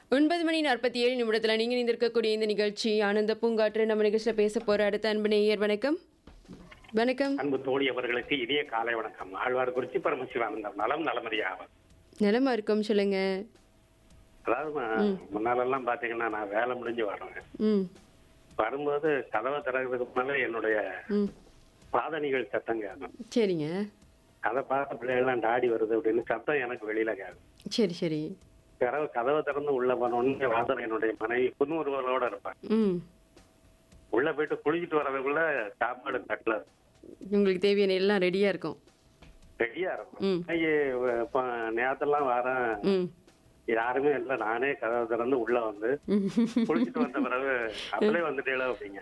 ஒன்பது மணி நாற்பத்தி ஏழு நிமிடத்தில் நீங்கள் இணைந்திருக்கக்கூடிய இந்த நிகழ்ச்சி ஆனந்த பூங்காற்று நம்ம நிகழ்ச்சியில் பேச போகிற அடுத்த அன்பு நேயர் வணக்கம் வணக்கம் அன்பு தோழி அவர்களுக்கு இனிய காலை வணக்கம் ஆழ்வார் குறிச்சி பரமசிவானந்தம் நலம் நலமறியாவர் நலமா இருக்கோம் சொல்லுங்க அதாவது நான் முன்னாலெல்லாம் பாத்தீங்கன்னா நான் வேலை முடிஞ்சு வருவேன் ம் வரும்போது கதவை திறக்கிறதுக்கு முன்னால என்னுடைய ம் பாதணிகள் சத்தம் கேட்கும் சரிங்க அதை பார்த்த பிள்ளைகள்லாம் டாடி வருது அப்படின்னு சத்தம் எனக்கு வெளியில கேட்கும் சரி சரி கதவை கதவை திறந்து உள்ள போனோடனே வாசல் என்னுடைய மனைவி புன்முறுவலோட இருப்பாங்க ம் உள்ள போயிட்டு குளிச்சுட்டு வரதுக்குள்ள சாப்பாடு தட்டல உங்களுக்கு தேவையான எல்லாம் ரெடியாக இருக்கும் ரெடியா இருக்கும் ம் இன்னைக்கு இப்ப நேரத்தெல்லாம் வரேன் ம் யாருமே இல்லை நானே கதவை திறந்து உள்ள வந்து ம். குளிச்சுட்டு வந்த பிறகு அப்படியே வந்துட்டேல அப்படிங்க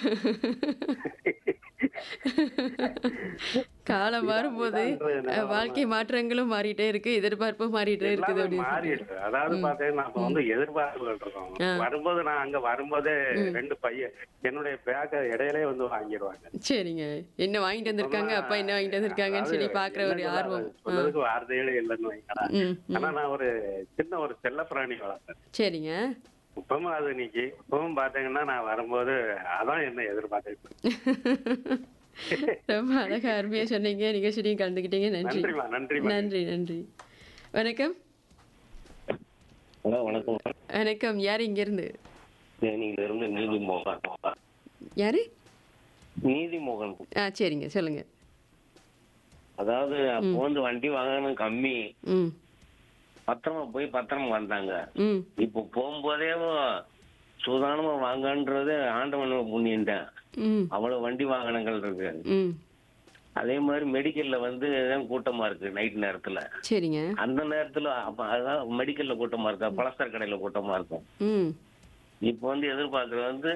காலம் மாறும்போது அஹ், வாழ்க்கை மாற்றங்களும் மாறிட்டே இருக்கு எதிர்பார்ப்பும் மாறிட்டே இருக்குது எல்லாமே அப்படின்னு சொல்லி. மாறிடுது அதாவது பாத்தீங்கன்னா நம்ம வந்து எதிர்பார்ப்புகள் இருக்கோம் வரும்போது நான் அங்க வரும்போதே ரெண்டு பையன் என்னுடைய பேக்கை இடையிலே வந்து வாங்கிடுவாங்க சரிங்க என்ன வாங்கிட்டு வந்திருக்காங்க அப்பா என்ன வாங்கிட்டு வந்திருக்காங்கன்னு சொல்லி பாக்குற ஒரு என்ன ஆர்வம் சொல்றது, சொல்றதுக்கு வார்த்தைகளே இல்லைன்னு வைங்களேன் ம் ஆனா நான் ஒரு சின்ன ஒரு செல்ல பிராணி வளர்த்தேன் சரிங்க இப்பவும் அது இன்னைக்கு இப்பவும் பாத்தீங்கன்னா நான் வரும்போது அதான் என்ன எதிர்பார்த்துட்டு ரொம்ப அழகா அருமையா சொன்னீங்க நிகழ்ச்சியிலையும் கலந்துக்கிட்டீங்க நன்றி நன்றிமா நன்றிமா நன்றி நன்றி வணக்கம் ஹலோ வணக்கம் வணக்கம் யார் இங்க இருந்து தேனியில இருந்து நீதி மோகன் யாரு நீதி மோகன் ஆ சரிங்க சொல்லுங்க அதாவது அப்போ வந்து வண்டி வாங்கணும் கம்மி ம் பத்திரமா போய் பத்திரமா வந்தாங்க ம் இப்போ போகும்போதே சுதாரணமா வாங்கன்றது ஆண்டவன் புண்ணியன்ட்டேன் ம் அவ்வளவு வண்டி வாகனங்கள் இருக்கு ம் அதே மாதிரி மெடிக்கல்ல வந்து தான் கூட்டமா இருக்கு நைட் நேரத்துல சரிங்க அந்த நேரத்துல அப்ப அதான் மெடிக்கல்ல கூட்டமா இருக்கா பலசர் கடையில கூட்டமா இருக்கும் ம் இப்போ வந்து எதிர்பார்க்கறது வந்து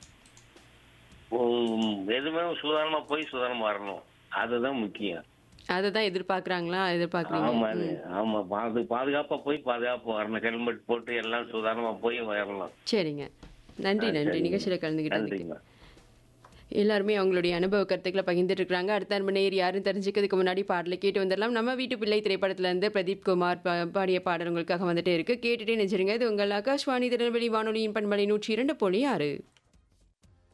உம், எதுவுமே சுதாரணமா போய் சுதாரணமா வரணும் அதுதான் முக்கியம் அதை தான் எதிர்பார்க்குறாங்களா எதிர்பார்க்குறீங்க ஆமா அது ஆமா பாது பாதுகாப்பா போய் பாதுகாப்பா வரணும் ஹெல்மெட் போட்டு எல்லாம் சுதாரணமா போய் வரணும் சரிங்க நன்றி நன்றி நிகழ்ச்சியில் கலந்துக்கிட்டதுக்கு நன்றிங்க எல்லாருமே அவங்களுடைய அனுபவ கருத்துக்களை பகிர்ந்துட்டு இருக்காங்க அடுத்த அன்பு நேயர் யாரும் தெரிஞ்சுக்கிறதுக்கு முன்னாடி பாடலை கேட்டு வந்துடலாம் நம்ம வீட்டு பிள்ளை திரைப்படத்துல இருந்து பிரதீப் குமார் பா- பாடிய பாடல் உங்களுக்காக வந்துட்டே இருக்கு கேட்டுட்டே நினைச்சிருங்க இது உங்கள் ஆகாஷ்வாணி திருநெல்வேலி வானொலியின் பண்பலை நூற்றி இரண்டு புள்ளி ஆறு